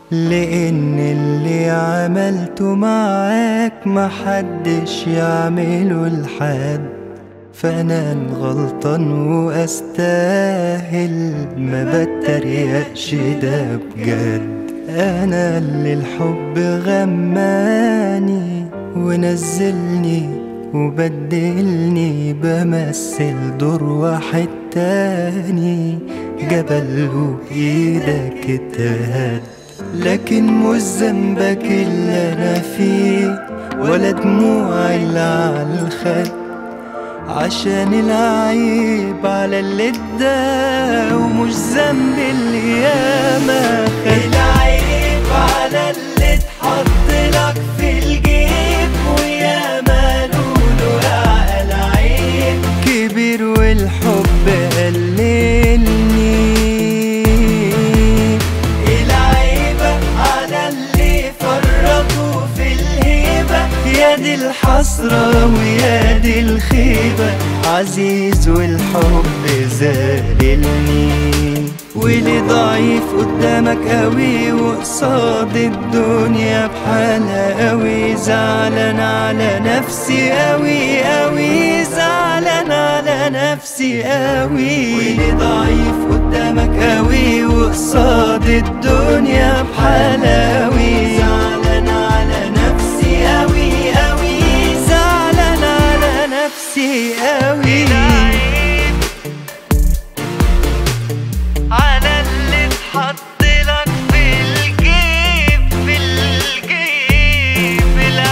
لأن اللي عملته معاك محدش يعمله لحد فأنا الغلطان وأستاهل ما بتريقش ده بجد أنا اللي الحب غماني ونزلني وبدلني بمثل دور واحد تاني جبل وبإيدك اتهد لكن مش ذنبك اللي أنا فيه ولا دموع اللي على الخد عشان العيب على اللي ادى ومش ذنب اللي ياما خد العيب على اللي اتحط لك في الجيب وياما نقوله يا العيب كبير والحب قللني العيبة على اللي فرطوا في الهيبة يا دي الحسرة ويا دي الخيبة عزيز والحب زاللني واللي ضعيف قدامك قوي وقصاد الدنيا بحالها قوي زعلان على نفسي قوي قوي زعلان على نفسي قوي واللي ضعيف قدامك قوي وقصاد الدنيا بحالها قوي زعلان على نفسي قوي قوي زعلان على نفسي قوي على اللي اتحط لك في الجيب في الجيب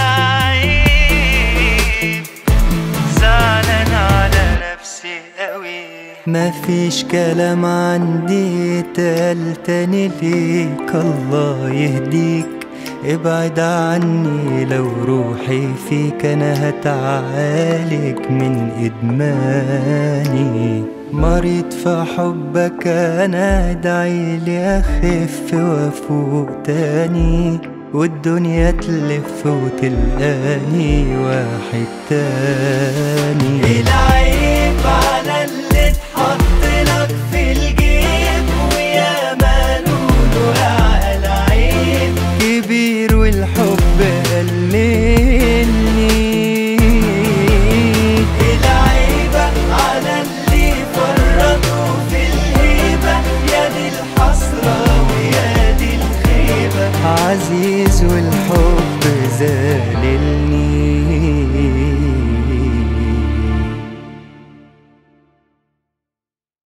العيب زعلان على نفسي قوي مفيش كلام عندي اتقال تاني ليك الله يهديك ابعد عني لو روحي فيك انا هتعالج من ادماني مريض في حبك انا ادعي لي اخف وافوق تاني والدنيا تلف وتلقاني واحد تاني العيب على اللي اتحط لك في الجيب ويا مالوله يا العيب كبير والحب قللني العيبة على اللي فرطوا في الهيبة يا دي الحسرة ويا دي الخيبة عزيز والحب زاد